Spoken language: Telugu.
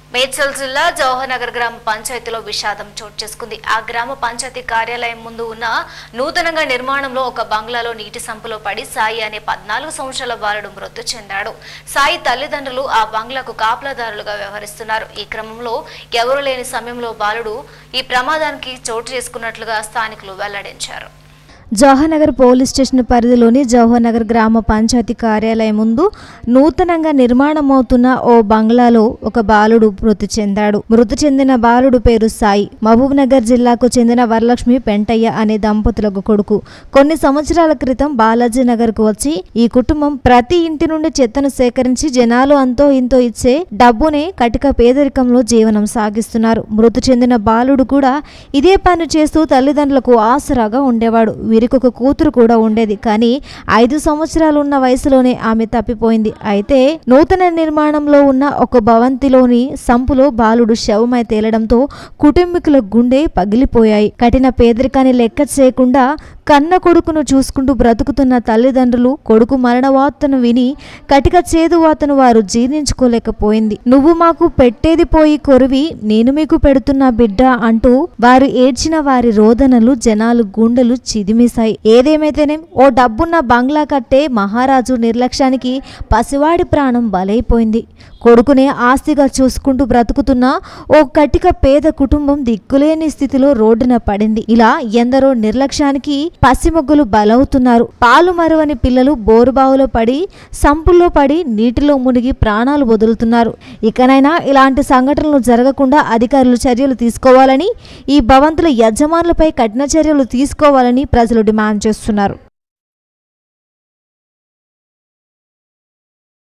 మేడ్చల్ జిల్లా జవహర్నగర్ గ్రామ పంచాయతీలో విషాదం చోటు చేసుకుంది ఆ గ్రామ పంచాయతీ కార్యాలయం ముందు ఉన్న నూతనంగా నిర్మాణంలో ఒక బంగ్లాలో నీటి సంపులో పడి సాయి అనే పద్నాలుగు సంవత్సరాల బాలుడు మృతి చెందాడు సాయి తల్లిదండ్రులు ఆ బంగ్లాకు కాపలాదారులుగా వ్యవహరిస్తున్నారు ఈ క్రమంలో ఎవరు లేని సమయంలో బాలుడు ఈ ప్రమాదానికి చోటు చేసుకున్నట్లుగా స్థానికులు వెల్లడించారు జవహర్నగర్ పోలీస్ స్టేషన్ పరిధిలోని జవహర్నగర్ గ్రామ పంచాయతీ కార్యాలయం ముందు నూతనంగా నిర్మాణమవుతున్న ఓ బంగ్లాలో ఒక బాలుడు మృతి చెందాడు మృతి చెందిన బాలుడు పేరు సాయి మహబూబ్ నగర్ జిల్లాకు చెందిన వరలక్ష్మి పెంటయ్య అనే దంపతులకు కొడుకు కొన్ని సంవత్సరాల క్రితం బాలాజీ నగర్కు వచ్చి ఈ కుటుంబం ప్రతి ఇంటి నుండి చెత్తను సేకరించి జనాలు అంతో ఇంతో ఇచ్చే డబ్బునే కటిక పేదరికంలో జీవనం సాగిస్తున్నారు మృతి చెందిన బాలుడు కూడా ఇదే పని చేస్తూ తల్లిదండ్రులకు ఆసరాగా ఉండేవాడు వీరికి ఒక కూతురు కూడా ఉండేది కానీ ఐదు సంవత్సరాలు ఉన్న వయసులోనే ఆమె తప్పిపోయింది అయితే నూతన నిర్మాణంలో ఉన్న ఒక భవంతిలోని సంపులో బాలుడు శవమై తేలడంతో కుటుంబీకుల గుండె పగిలిపోయాయి కఠిన పేదరికాన్ని లెక్క చేయకుండా కన్న కొడుకును చూసుకుంటూ బ్రతుకుతున్న తల్లిదండ్రులు కొడుకు మరణ వార్తను విని కటిక చేదు వార్తను వారు జీర్ణించుకోలేకపోయింది నువ్వు మాకు పెట్టేది పోయి కొరివి నేను మీకు పెడుతున్న బిడ్డ అంటూ వారు ఏడ్చిన వారి రోదనలు జనాలు గుండెలు చిదిమేశాయి ఏదేమైతేనేం ఓ డబ్బున్న బంగ్లా కట్టే మహారాజు నిర్లక్ష్యానికి పసివాడి ప్రాణం బలైపోయింది కొడుకునే ఆస్తిగా చూసుకుంటూ బ్రతుకుతున్న ఓ కటిక పేద కుటుంబం దిక్కులేని స్థితిలో రోడ్డున పడింది ఇలా ఎందరో నిర్లక్ష్యానికి పసిమొగ్గులు బలవుతున్నారు పాలు మరువని పిల్లలు బోరుబావులో పడి సంపుల్లో పడి నీటిలో మునిగి ప్రాణాలు వదులుతున్నారు ఇకనైనా ఇలాంటి సంఘటనలు జరగకుండా అధికారులు చర్యలు తీసుకోవాలని ఈ భవంతుల యజమానులపై కఠిన చర్యలు తీసుకోవాలని ప్రజలు డిమాండ్ చేస్తున్నారు